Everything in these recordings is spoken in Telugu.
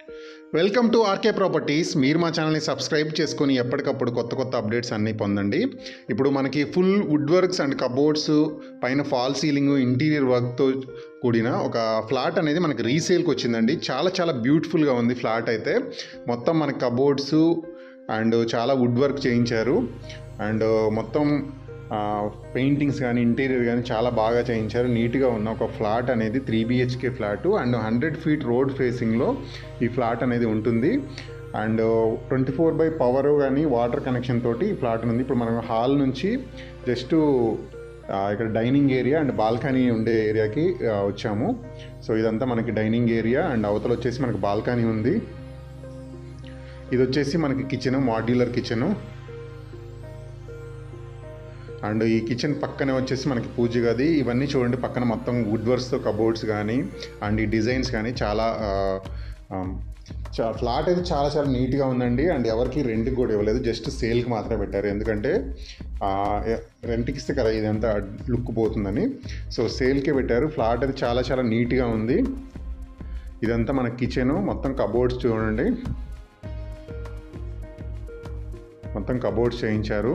వెల్కమ్ టు ఆర్కే ప్రాపర్టీస్ మీరు మా ఛానల్ని సబ్స్క్రైబ్ చేసుకొని ఎప్పటికప్పుడు కొత్త కొత్త అప్డేట్స్ అన్నీ పొందండి ఇప్పుడు మనకి full wood works and cupboards పైన ఫాల్ సీలింగ్ ఇంటీరియర్ వర్క్తో కూడిన ఒక ఫ్లాట్ అనేది మనకి రీసేల్కి వచ్చిందండి చాలా చాలా బ్యూటిఫుల్గా ఉంది ఫ్లాట్ అయితే మొత్తం మనకి కబోర్డ్స్ అండ్ చాలా వుడ్ వర్క్ చేయించారు అండ్ మొత్తం పెయింటింగ్స్ కానీ ఇంటీరియర్ కానీ చాలా బాగా చేయించారు నీట్గా ఉన్న ఒక ఫ్లాట్ అనేది three BHK flat and hundred feet road ఫేసింగ్లో ఈ ఫ్లాట్ అనేది ఉంటుంది and twenty four by power కానీ వాటర్ కనెక్షన్ తోటి ఈ ఫ్లాట్ ఉంది ఇప్పుడు మనం హాల్ నుంచి జస్ట్ ఇక్కడ డైనింగ్ ఏరియా అండ్ బాల్కనీ ఉండే ఏరియాకి ఆ, వచ్చాము సో ఇదంతా మనకి డైనింగ్ ఏరియా అండ్ అవతల వచ్చేసి మనకి బాల్కనీ ఉంది ఇది వచ్చేసి మనకి కిచెన్ మాడ్యులర్ కిచెను అండ్ ఈ కిచెన్ పక్కనే వచ్చేసి మనకి పూజ గది ఇవన్నీ చూడండి పక్కన మొత్తం వుడ్ వర్క్స్తో కబోర్డ్స్ కానీ అండ్ ఈ డిజైన్స్ కానీ చాలా ఆ, ఆ, చా ఫ్లాట్ అయితే చాలా చాలా నీట్గా ఉందండి అండ్ ఎవరికి రెంట్కి కూడా ఇవ్వలేదు జస్ట్ సేల్కి మాత్రమే పెట్టారు ఎందుకంటే ఆ, ఎ- రెంట్కి ఇస్తే కదా ఇదంతా లుక్ పోతుందని సో సేల్కే పెట్టారు ఫ్లాట్ అయితే చాలా చాలా నీట్గా ఉంది ఇదంతా మన కిచెను మొత్తం కబోర్డ్స్ చూడండి మొత్తం కబోర్డ్స్ చేయించారు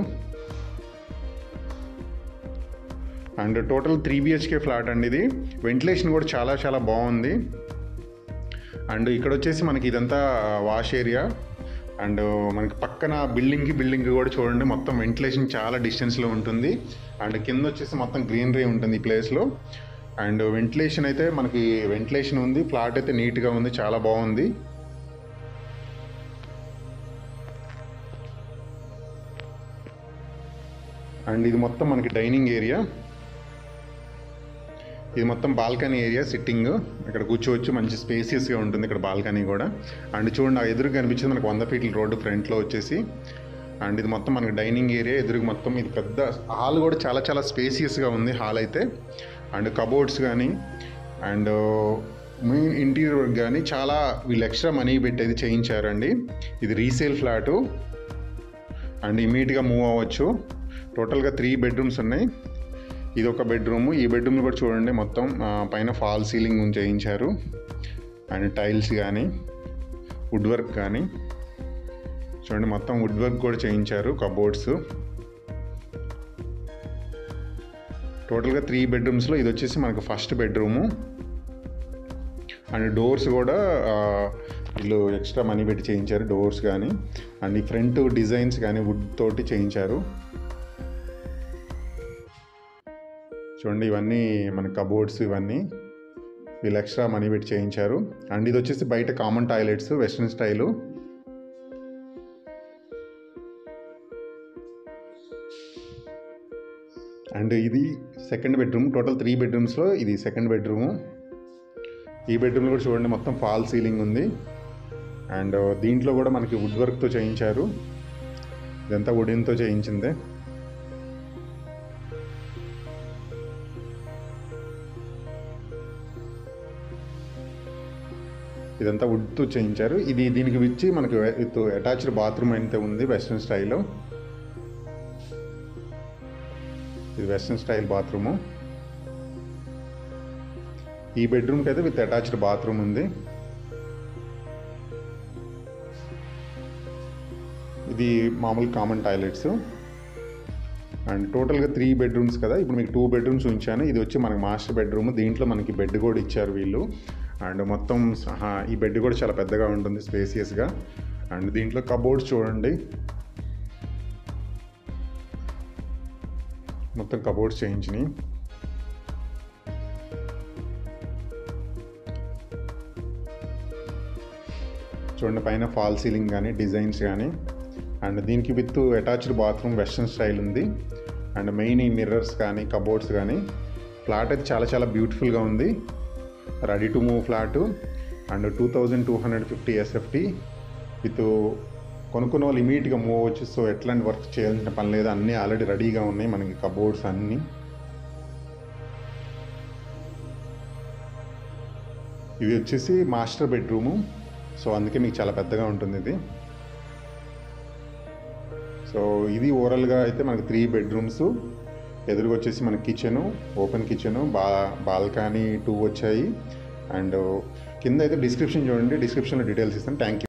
and total three BHK flat అండి ఇది వెంటిలేషన్ కూడా చాలా చాలా బాగుంది అండ్ ఇక్కడ వచ్చేసి మనకి ఇదంతా వాష్ ఏరియా అండ్ మనకి పక్కన బిల్డింగ్కి బిల్డింగ్ కూడా చూడండి మొత్తం వెంటిలేషన్ చాలా డిస్టెన్స్లో ఉంటుంది అండ్ కింద వచ్చేసి మొత్తం గ్రీనరీ ఉంటుంది ఈ ప్లేస్లో అండ్ వెంటిలేషన్ అయితే మనకి వెంటిలేషన్ ఉంది ఫ్లాట్ అయితే నీట్గా ఉంది చాలా బాగుంది అండ్ ఇది మొత్తం మనకి డైనింగ్ ఏరియా ఇది మొత్తం బాల్కనీ ఏరియా సిట్టింగ్ ఇక్కడ కూర్చోవచ్చు మంచి స్పేసియస్గా ఉంటుంది ఇక్కడ బాల్కనీ కూడా అండ్ చూడండి ఆ ఎదురుగా కనిపించింది మనకు వంద ఫీట్ల రోడ్డు ఫ్రంట్లో వచ్చేసి అండ్ ఇది మొత్తం మనకి డైనింగ్ ఏరియా ఎదురుగా మొత్తం ఇది పెద్ద హాల్ కూడా చాలా చాలా స్పేసియస్గా ఉంది హాల్ అయితే అండ్ కబోర్డ్స్ కానీ అండ్ మెయిన్ ఇంటీరియర్ వర్క్ కానీ చాలా వీళ్ళు ఎక్స్ట్రా మనీ పెట్టేది చేయించారండి ఇది రీసేల్ ఫ్లాటు అండ్ ఇమీడియట్గా మూవ్ అవ్వచ్చు టోటల్గా త్రీ బెడ్రూమ్స్ ఉన్నాయి ఇది ఒక బెడ్రూమ్ ఈ బెడ్రూమ్ కూడా చూడండి మొత్తం ఆ, పైన ఫాల్ సీలింగ్ చేయించారు అండ్ టైల్స్ కానీ వుడ్ వర్క్ కానీ చూడండి మొత్తం వుడ్ వర్క్ కూడా చేయించారు కబోర్డ్స్ టోటల్గా త్రీ బెడ్రూమ్స్లో ఇది వచ్చేసి మనకు ఫస్ట్ బెడ్రూము అండ్ డోర్స్ కూడా ఆ, వీళ్ళు ఎక్స్ట్రా మనీ పెట్టి చేయించారు డోర్స్ కానీ అండ్ ఈ ఫ్రంట్ డిజైన్స్ కానీ వుడ్ తోటి చేయించారు చూడండి ఇవన్నీ మన కబోర్డ్స్ ఇవన్నీ వీళ్ళు ఎక్స్ట్రా మనీ పెట్టి చేయించారు అండ్ ఇది వచ్చేసి బయట common toilets western style and ఇది సెకండ్ బెడ్రూమ్ టోటల్ త్రీ బెడ్రూమ్స్లో ఇది సెకండ్ బెడ్రూము ఈ బెడ్రూమ్లో కూడా చూడండి మొత్తం ఫాల్ సీలింగ్ ఉంది అండ్ దీంట్లో కూడా మనకి వుడ్ వర్క్తో చేయించారు ఇదంతా వుడెన్తో చేయించిందే ఇదంతా వుడ్తో చేయించారు ఇది దీనికి విచ్చి మనకి విత్ అటాచ్డ్ బాత్రూమ్ అయితే ఉంది వెస్ట్రన్ స్టైల్లో ఇది వెస్ట్రన్ స్టైల్ బాత్రూము ఈ బెడ్రూమ్కి అయితే విత్ అటాచ్డ్ బాత్రూమ్ ఉంది ఇది మామూలు కామన్ టాయిలెట్స్ అండ్ టోటల్గా త్రీ బెడ్రూమ్స్ కదా ఇప్పుడు మీకు టూ బెడ్రూమ్స్ ఉంచాను ఇది వచ్చి మనకి మాస్టర్ బెడ్రూమ్ దీంట్లో మనకి బెడ్ కూడా ఇచ్చారు వీళ్ళు అండ్ మొత్తం సహా ఈ బెడ్ కూడా చాలా పెద్దగా ఉంటుంది స్పేసియస్గా అండ్ దీంట్లో కబోర్డ్స్ చూడండి మొత్తం కబోర్డ్స్ చేయించినాయి చూడండి పైన ఫాల్ సీలింగ్ కానీ డిజైన్స్ కానీ అండ్ దీనికి with attached bathroom western style ఉంది అండ్ మెయిన్ ఈ మిర్రర్స్ కానీ కబోర్డ్స్ కానీ ఫ్లాట్ అయితే చాలా చాలా బ్యూటిఫుల్గా ఉంది ready to move flat and two thousand two hundred fifty SFT with కొనుక్కున్న వాళ్ళు ఇమీడియట్గా మూవ్ అవ్వచ్చు సో ఎట్లాంటి వర్క్ చేయాల్సిన పని లేదు అన్నీ ఆల్రెడీ రెడీగా ఉన్నాయి మనకి కబోర్డ్స్ అన్నీ ఇది వచ్చేసి మాస్టర్ బెడ్రూము సో అందుకే మీకు చాలా పెద్దగా ఉంటుంది ఇది సో ఇది ఓవరాల్గా అయితే మనకి త్రీ బెడ్రూమ్స్ ఎదురుగా వచ్చేసి మన కిచెను ఓపెన్ కిచెను బా బాల్కనీ టూ వచ్చాయి అండ్ కింద అయితే డిస్క్రిప్షన్ చూడండి డిస్క్రిప్షన్లో డీటెయిల్స్ ఇస్తాను థ్యాంక్ యూ